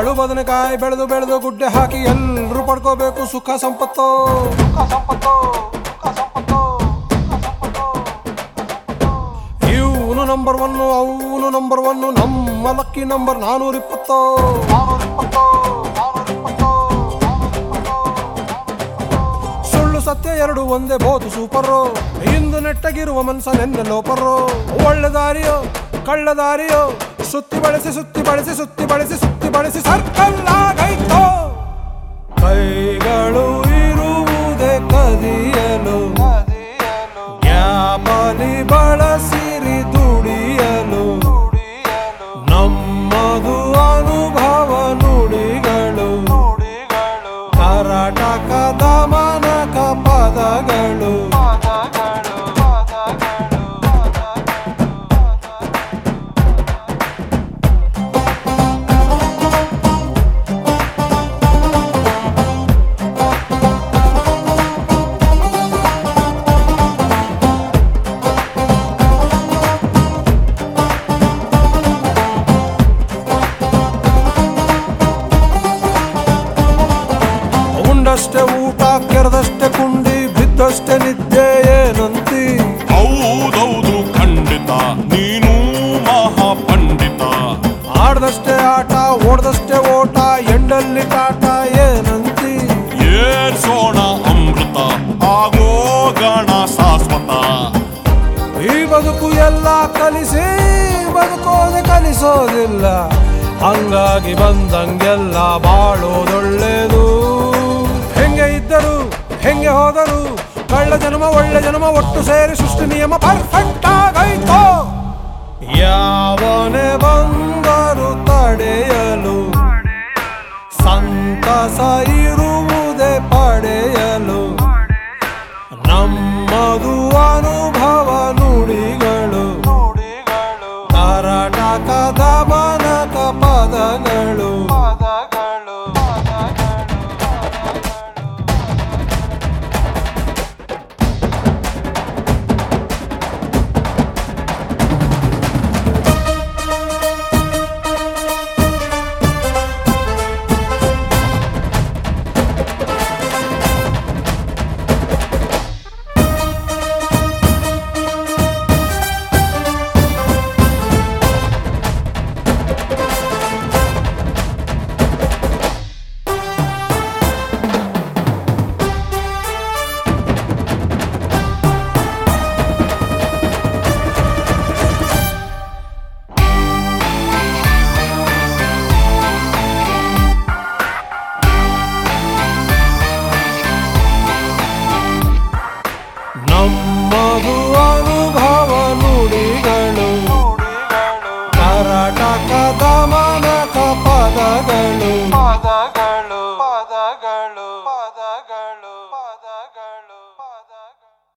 ಕಾಳು ಬದನೆಕಾಯಿ ಬೆಳೆದು ಬೆಳೆದು ಗುಡ್ಡೆ ಹಾಕಿ ಎಲ್ರು ಪಡ್ಕೋಬೇಕು ಸುಖ ಸಂಪತ್ತು ಇವನು ನಂಬರ್ ಒನ್ನು ಅವನು ನಂಬರ್ ಒನ್ನು ನಮ್ಮ ಲಕ್ಕಿ ನಂಬರ್ ನಾನೂರ ಇಪ್ಪತ್ತು ಸುಳ್ಳು ಸತ್ಯ ಎರಡು ಒಂದೇ ಬೋದು ಸೂಪರು ಇಂದು ನೆಟ್ಟಗಿರುವ ಮನ್ಸ ನೆನ್ನೆ ಲೋಪರು ಒಳ್ಳೆ ದಾರಿಯೋ ಕಳ್ಳ ದಾರಿಯೋ ಸುತ್ತಿ ಬಳಸಿ ಸುತ್ತಿ ಬಳಸಿ ಸುತ್ತಿ ಬಳಸಿ ಸುತ್ತಿ ಬಳಸಿ ಸರ್ಕಲ್ ಆಗೈತೋ ಕೈಗಳು ಇರುವುದೇ ಕದಿಯಲು ಗ್ಯಾಪಲಿ ಬಳಸಿರಿ ದುಡಿಯಲು ನಮ್ಮದು ಅನುಭವ ನುಡಿಗಳು ಕರಟಕದ ಮನಕ ಪದಗಳು ಉಂಡಷ್ಟೇ ಊಟ ಕೆರೆದಷ್ಟೇ ಕುಂಡಿ ಬಿದ್ದಷ್ಟೇ ನಿದ್ದೆ ಏನಂತಿ ಹೌದೌದು ಖಂಡಿತ ನೀನು ಮಹಾ ಪಂಡಿತ ಆಡ್ದಷ್ಟೇ ಆಟ ಓಡ್ದಷ್ಟೇ ಓಟ ಎಂಡಲ್ಲಿ ಕಾಟ ಏನಂತಿ ಏರ್ಸೋಣ ಅಮೃತ ಆಗೋಗಣ ಶಾಶ್ವತ ಈ ಬದುಕು ಎಲ್ಲ ಕಲಿಸಿ ಬದುಕೋದೆ ಕಲಿಸೋದಿಲ್ಲ ಹಂಗಾಗಿ ಬಂದಂಗೆಲ್ಲ ಬಾಳೋದೊಳ್ಳೇದು ಹೆಂಗೆ ಇದ್ದರು ಹೆಂಗೆ ಹೋದರು ಕಳ್ಳ ಜನ್ಮ ಒಳ್ಳೆ ಜನ್ಮ ಒಟ್ಟು ಸೇರಿ ಸೃಷ್ಟಿ ನಿಯಮ ಪರ್ಫೆಕ್ಟ್ ಆಗೈತೋ ಯಾವನೇ ಬಂದ